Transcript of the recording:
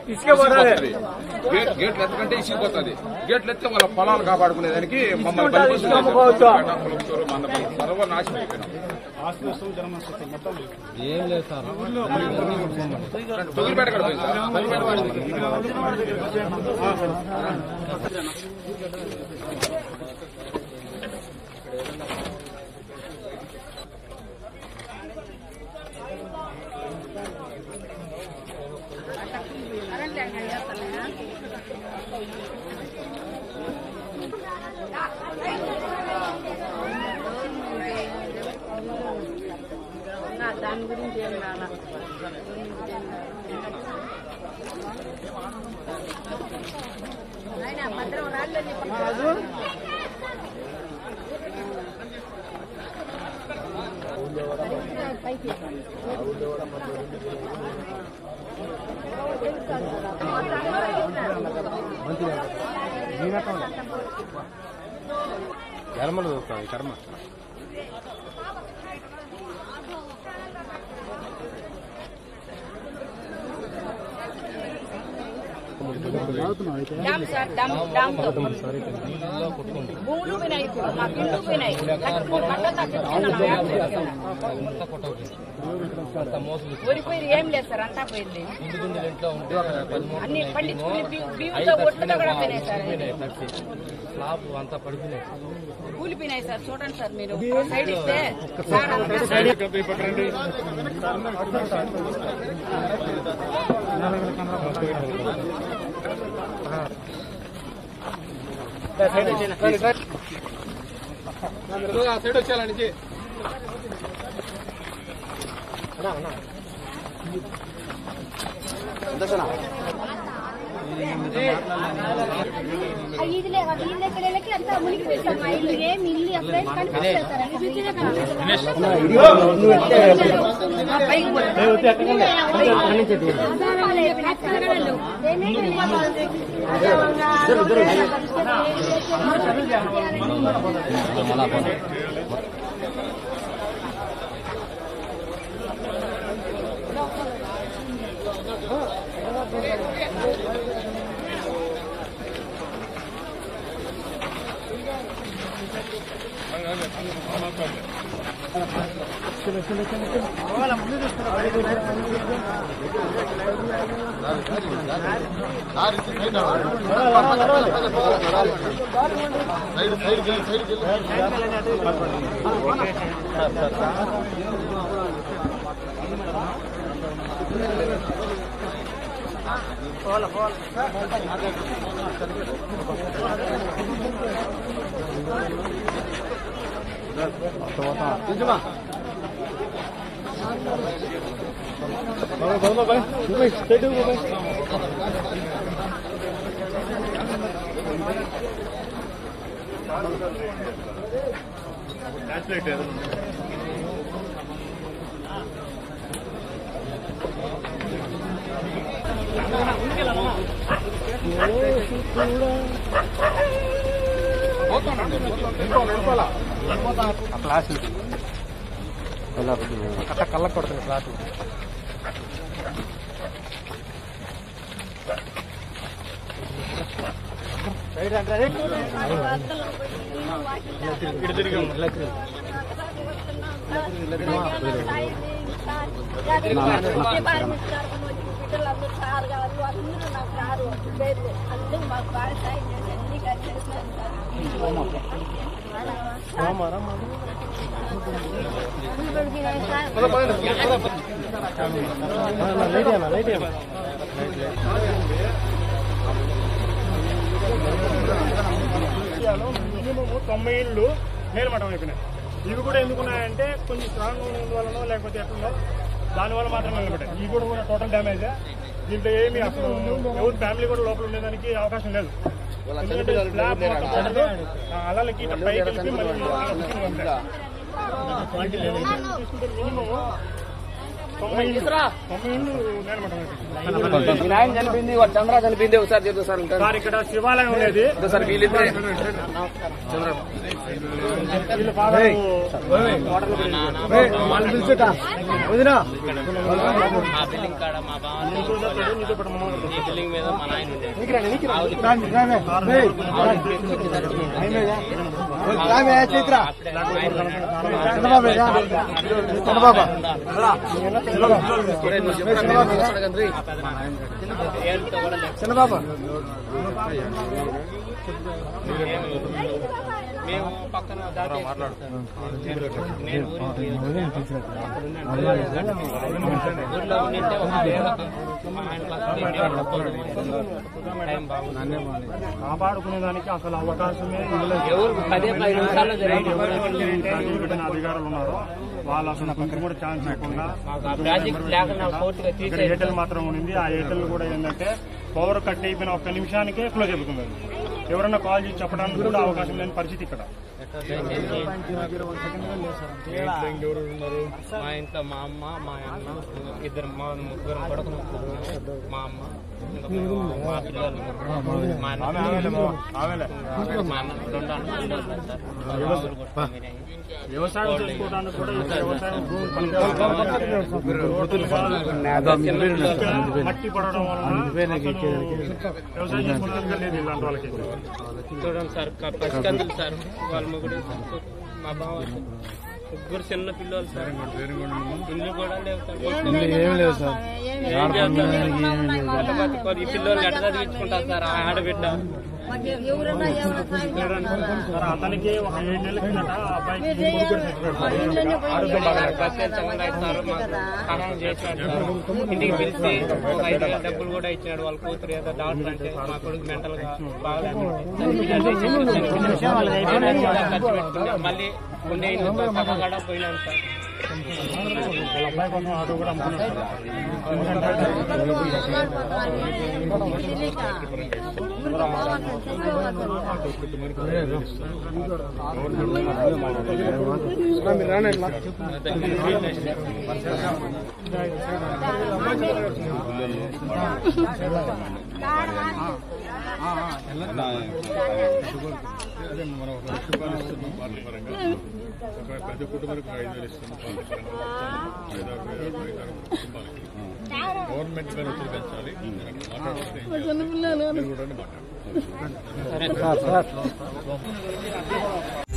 ఇసుకే పోతాది. గేట్ గేట్లు ఎత్తకంటే ఇసిగిపోతుంది గేట్లు ఎత్తే వాళ్ళ పొలాలు కాపాడుకునే దానికి మమ్మల్ని ఉంటాది, బలిపశువులు ఇసుక అమ్ముకోవచ్చు. చేశారు. మన సర్వనాశనం అయిపోయినాం ఏం లేదు సార్ తొగిలిపేట కాడ పోయింది సార్ తొగిలిపేట కాడ పోయింది. దాని గురించి ఏం రాలా ఆయన భద్రం రాళ్ళు పైకి కర్మలు చూస్తాం కర్మ డామ్ సార్ డామ్ డామ్ తో భూములు పోయినాయి ఇప్పుడు మా ఇల్లు పోయినాయి పంట ఊరిపోయి ఏం లేదు సార్ అంతా పోయింది ఇంటి గుండెలు ఇంట్లో ఉంటే ఒక పది మూడు అన్ని పండించుకుని బియ్యంతో ఒట్టుతో కూడా పోయినాయి సార్ స్లాబ్ అంతా పడిపోయినాయి కూలిపోయినాయి సార్ చూడండి సార్ మీరు సైడ్ ఇస్తే సార్ అంతా సైడ్ వచ్చేయాలండి ఇదిలే ఇల్లు ఎక్కడేళ్ళకి అంతా మునిగి పెట్టాం మా ఇల్లు ఏం ఇల్లు ఎక్కడైనా కనిపిస్తుంది సార్ అది చూస్తేనే కనిపిస్తుంది. ఆధారాలు లేవు, ఎక్కడెక్కడ లేవు. ఏమేమి వెళ్ళిపోతుంది? అదే ఒక రోడ్డు ఏదైనా పరిస్థితి క్లాస్ అట్లా కళ్ళ కొడుతుంది క్లాస్ బిడ్డలందరూ సార్ కాదు అందరూ నాకు రారు పేర్లు అందరూ మాకు బాగా సాయం చేసి అన్ని చేసినారు సార్ అందరూ పడిపోయినారు సార్ మినిమం తొంభై ఇళ్ళు నేలమట్టం అయిపోయినాయి ఇవి కూడా ఎందుకున్నాయంటే కొంచెం స్ట్రాంగ్ ఉన్నందువలనో లేకపోతే ఎట్లనో దానివల్ల మాత్రమే నిలబడ్డాయి ఇవి కూడా కూడా టోటల్ డ్యామేజ్ దీంట్లో ఏమి అసలు ఎవరి ఫ్యామిలీ కూడా లోపల ఉండేదానికి అవకాశం లేదు ఎందుకంటే స్లాబ్ మొత్తం పడదు. ఆ అలలకి ఇట్లా పైకి వెళ్ళి మళ్ళీ ఆ ఉసుకుని పంపారు. తీసుకుంటే మినిమం తొంభై ఇళ్ళు తొంభై ఇళ్ళు నేలమట్టం మీ నాయన చనిపోయింది వాడు చంద్ర చనిపోయింది ఒకసారి చెప్తా సార్ ఇంకా సార్ ఇక్కడ శివాలయం ఉండేది సార్ వీళ్ళిద్దరే వీళ్ళ ఫాదర్ ఆ బిల్డింగ్ కాడ మా బావ ఈ బిల్డింగ్ మీద మా నాయన ఉండేది. ఏడుతో కూడా లేదు. మేము పక్కన దాటి నేను ఊరికి ఊర్లో ఉండింటే ఒక మా ఇంట్లో టైం బాగుంది కాపాడుకునే దానికి అసలు అవకాశమే ఇవ్వలేదు. ఎవరు పదే పది నిమిషాల్లో జరిగింది ఎవరైతే పెట్టిన అధికారులు ఉన్నారో వాళ్ళు అసలు కొంచెం కూడా ఛాన్స్ ఇవ్వకుండా మాకు ఆ ప్రాజెక్ట్ లేకుండా పూర్తిగా ఇక్కడ తీసేది ఎయిర్టెల్ మాత్రం ఉండింది ఆ ఎయిర్టెల్ కూడా ఏంటంటే పవర్ కట్ అయిపోయిన ఒక్క నిమిషానికే క్లోజ్ అయిపోతుంది అది. ఎవరన్నా కాల్ చేసి చెప్పడానికి కూడా అవకాశం లేని పరిస్థితి ఇక్కడ మా ఇంట్లో మా అమ్మ మా అన్న ఇద్దరు మా ముగ్గురు కొడుకులు మా అమ్మ ఇంకా మేము, మా పిల్లలు మా అన్న మా అన్న రెండు అన్నలు ఉన్నారు సార్ మా ఊరు కొట్టుకొని మీరే. వ్యవసాయం చేసుకోవడానికి కూడా ఇక్కడ వ్యవసాయం భూములు పనికిరాదు. ఇక్కడ మట్టి పడడం వలన అసలు వ్యవసాయం చేసుకోవడానికి లేదు ఇలాంటి వాళ్ళకి చూడండి సార్ క- పసికందులు సార్ వాళ్ళ ముగ్గురు మా బావ ముగ్గురు చిన్న పిల్లలు సార్ ఇల్లు కూడా లేవు సార్ ఏం లేదు సార్ ఏం చేస్తాం? ఎట్ట బతుకోవాలి? ఈ పిల్లల్ని ఎట్ట చదివించుకుంటారు సార్ ఆ ఆడబిడ్డ ఎవరన్నా ఎవరన్నా సాయం చేస్తారా? మరి అతనికి ఒక ఏడు నెలల కిందట ఆ అబ్బాయికి గుండె కూడా చచ్చిపోయాడు. ఆరోగ్యం బాగా బస్సులు చక్కగా ఇస్తారు మాకు సహాయం చేసినాడు సార్ ఇంటికి పిలిచి ఒక ఐదు వేల డబ్బులు కూడా ఇచ్చినాడు వాళ్ళ కూతురు ఏదో డాక్టర్ అంటే మా కొడుకు మెంటల్ గా ఖర్చు పెట్టుకున్నాం మళ్ళీ ఉండే ఇల్లు పక్కగా పోయినాం సార్ వాళ్ళ అబ్బాయి కోసం ఆటో కూడా అమ్ముకున్నాడు సార్. పెద్ద కుటుంబానికి ఐదు వేలు ఇస్తున్నాం గవర్నమెంట్ గారు వచ్చి పెంచాలి మాట్లాడుతుంటే మీరు కూడా మాట్లాడాలి సరే